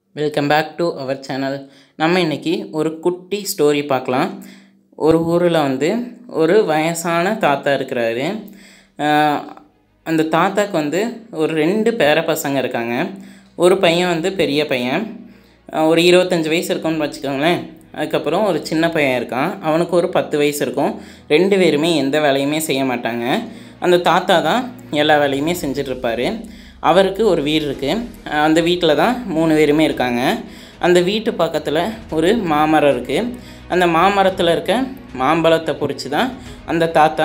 welcome back to our channel நம்ம இன்னைக்கு ஒரு குட்டி ஸ்டோரி பார்க்கலாம் ஒரு ஊரில் வந்து ஒரு வயசான தாத்தா இருக்கிறாரு ஆஹ் அந்த தாத்தாக்கு வந்து ஒரு ரெண்டு பேர பசங்க இருக்காங்க ஒரு பையன் வந்து பெரிய பையன் ஆஹ் ஒரு இருபத்தஞ்சி வயசு இருக்கும்னு வச்சுக்கோங்களேன் அதுக்கப்புறம் ஒரு சின்ன பையன் இருக்கான் அவனுக்கு ஒரு பத்து வயசு இருக்கும் ரெண்டு பேருமே எந்த வேலையுமே செய்ய மாட்டாங்க அந்த தாத்தா தான் எல்லா வேலையுமே செஞ்சிட்ருப்பாரு அவருக்கு ஒரு வீடு இருக்குது அந்த வீட்டில் தான் மூணு பேருமே இருக்காங்க அந்த வீட்டு பக்கத்தில் ஒரு மாமரம் இருக்குது அந்த மாமரத்தில் இருக்க மாம்பழத்தை பொறிச்சு தான் அந்த தாத்தா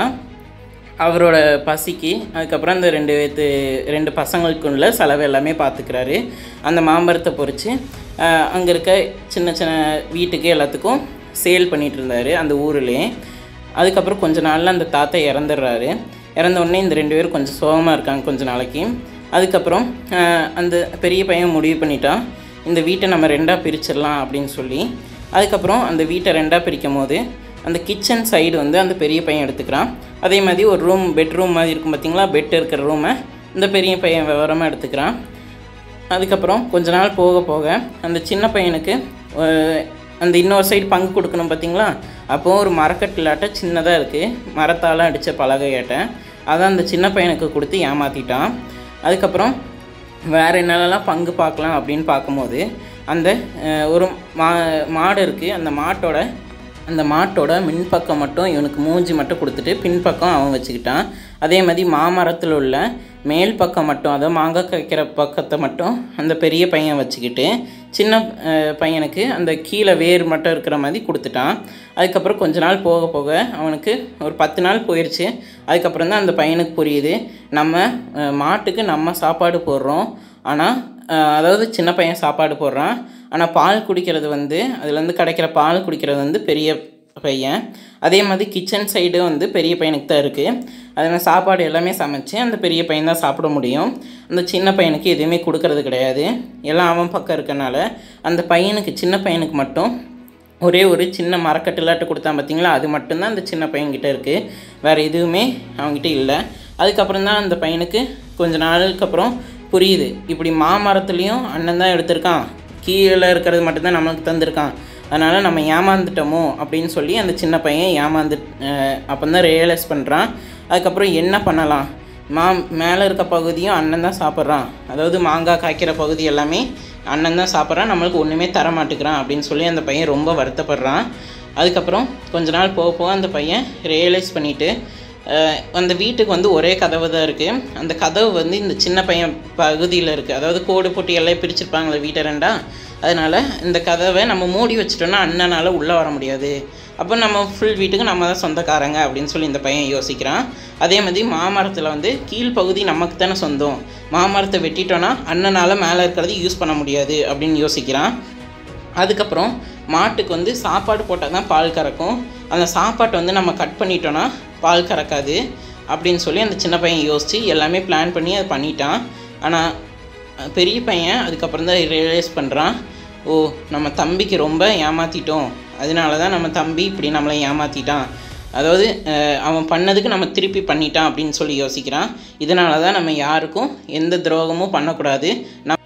அவரோட பசிக்கு அதுக்கப்புறம் அந்த ரெண்டு பேத்து ரெண்டு பசங்களுக்குள்ள செலவு எல்லாமே பார்த்துக்கிறாரு அந்த மாம்பழத்தை பொறிச்சு அங்கே இருக்க சின்ன சின்ன வீட்டுக்கு எல்லாத்துக்கும் சேல் பண்ணிகிட்டு இருந்தார் அந்த ஊர்லேயே அதுக்கப்புறம் கொஞ்ச நாளில் அந்த தாத்தா இறந்துடுறாரு இறந்த உடனே இந்த ரெண்டு பேரும் கொஞ்சம் சோகமாக இருக்காங்க கொஞ்ச நாளைக்கு அதுக்கப்புறம் ஆஹ், அந்த பெரிய பையன் முடிவு பண்ணிட்டான் இந்த வீட்டை நம்ம ரெண்டாக பிரிச்சிடலாம் அப்படின்னு சொல்லி அதுக்கப்புறம் அந்த வீட்டை ரெண்டாக பிரிக்கும் போது அந்த கிச்சன் சைடு வந்து அந்த பெரிய பையன் எடுத்துக்கிறான் அதே மாதிரி ஒரு ரூம் பெட்ரூம் மாதிரி இருக்கும் பார்த்தீங்களா பெட் இருக்கிற ரூமை இந்த பெரிய பையன் விவரமாக எடுத்துக்கிறான் அதுக்கப்புறம் கொஞ்ச நாள் போக போக அந்த சின்ன பையனுக்கு அஹ், அந்த இன்னொரு சைடு பங்கு கொடுக்கணும் பார்த்தீங்களா அப்போது ஒரு மரக்கட்டிலாட்ட சின்னதாக இருக்குது மரத்தால் அடித்த பலகையாட்ட அதை அந்த சின்ன பையனுக்கு கொடுத்து ஏமாற்றிட்டான் அதுக்கப்புறம் வேறு என்னென்னலாம் பங்கு பார்க்கலாம் அப்படின்னு பார்க்கும்போது அந்த அஹ், ஒரு மா மாடு இருக்குது அந்த மாட்டோட அந்த மாட்டோட மின்பக்கம் மட்டும் இவனுக்கு மூஞ்சி மட்டும் கொடுத்துட்டு பின்பக்கம் அவன் வச்சுக்கிட்டான் அதே மாதிரி மாமரத்தில் உள்ள மேல் பக்கம் மட்டும் அதாவது மாங்காய் காய்க்கிற பக்கத்தை மட்டும் அந்த பெரிய பையன் வச்சுக்கிட்டு சின்ன அஹ், பையனுக்கு அந்த கீழே வேர் மட்டும் இருக்கிற மாதிரி கொடுத்துட்டான் அதுக்கப்புறம் கொஞ்ச நாள் போக போக அவனுக்கு ஒரு பத்து நாள் போயிடுச்சு அதுக்கப்புறம் தான் அந்த பையனுக்கு புரியுது நம்ம அஹ், மாட்டுக்கு நம்ம சாப்பாடு போடுறோம் ஆனால் அதாவது சின்ன பையன் சாப்பாடு போடுறான் ஆனால் பால் குடிக்கிறது வந்து அதுலேருந்து கிடைக்கிற பால் குடிக்கிறது வந்து பெரிய பையன் அதே மாதிரி கிச்சன் சைடு வந்து பெரிய பையனுக்கு தான் இருக்குது அதனால் சாப்பாடு எல்லாமே சமைச்சு அந்த பெரிய பையன் தான் சாப்பிட முடியும் அந்த சின்ன பையனுக்கு எதுவுமே கொடுக்கறது கிடையாது எல்லாம் அவன் பக்கம் இருக்கனால அந்த பையனுக்கு சின்ன பையனுக்கு மட்டும் ஒரே ஒரு சின்ன மரக்கட்டிலாட்டு கொடுத்தான் பார்த்தீங்களா அது மட்டும்தான் அந்த சின்ன பையன்கிட்ட இருக்குது வேறு எதுவுமே அவங்ககிட்ட இல்லை அதுக்கப்புறம் தான் அந்த பையனுக்கு கொஞ்ச நாளுக்கு அப்புறம் புரியுது இப்படி மாமரத்துலேயும் அண்ணன் தான் எடுத்திருக்கான் கீழே இருக்கிறது மட்டும்தான் நம்மளுக்கு தந்திருக்கான் அதனால் நம்ம ஏமாந்துட்டோமோ அப்படின்னு சொல்லி அந்த சின்ன பையன் ஏமாந்து அப்போ தான் ரியலைஸ் பண்ணுறான் அதுக்கப்புறம் என்ன பண்ணலாம் மா மேலே இருக்க பகுதியும் அண்ணன் தான் சாப்பிட்றான் அதாவது மாங்காய் காய்க்கிற பகுதி எல்லாமே அண்ணன் தான் சாப்பிட்றான் நம்மளுக்கு ஒன்றுமே தர மாட்டேங்கிறான் அப்படின்னு சொல்லி அந்த பையன் ரொம்ப வருத்தப்படுறான் அதுக்கப்புறம் கொஞ்ச நாள் போக போக அந்த பையன் ரியலைஸ் பண்ணிவிட்டு அந்த வீட்டுக்கு வந்து ஒரே கதவு தான் இருக்குது அந்த கதவு வந்து இந்த சின்ன பையன் பகுதியில் இருக்குது அதாவது கோடு போட்டு எல்லாம் பிரிச்சிருப்பாங்களே வீட்டை ரெண்டா அதனால் இந்த கதவை நம்ம மூடி வச்சிட்டோம்னா அண்ணனால் உள்ளே வர முடியாது அப்போ நம்ம ஃபுல் வீட்டுக்கு நம்ம தான் சொந்தக்காரங்க அப்படின்னு சொல்லி இந்த பையன் யோசிக்கிறான் அதே மாதிரி மாமரத்தில் வந்து கீழ்ப்பகுதி நமக்கு தானே சொந்தம் மாமரத்தை வெட்டிட்டோன்னா அண்ணனால் மேலே இருக்கிறது யூஸ் பண்ண முடியாது அப்படின்னு யோசிக்கிறான் அதுக்கப்புறம் மாட்டுக்கு வந்து சாப்பாடு போட்டால் தான் பால் கறக்கும் அந்த சாப்பாட்டை வந்து நம்ம கட் பண்ணிட்டோன்னா பால் கறக்காது அப்படின்னு சொல்லி அந்த சின்ன பையன் யோசித்து எல்லாமே பிளான் பண்ணி அதை பண்ணிட்டான் ஆனால் அஹ், பெரிய பையன் அதுக்கப்புறம் தான் ரியலைஸ் பண்ணுறான் ஓ நம்ம தம்பிக்கு ரொம்ப ஏமாற்றிட்டோம் அதனால தான் நம்ம தம்பி இப்படி நம்மளை ஏமாற்றிட்டான் அதாவது அஹ், அவன் பண்ணதுக்கு நம்ம திருப்பி பண்ணிட்டான் அப்படின்னு சொல்லி யோசிக்கிறான் இதனால தான் நம்ம யாருக்கும் எந்த துரோகமும் பண்ணக்கூடாது நம்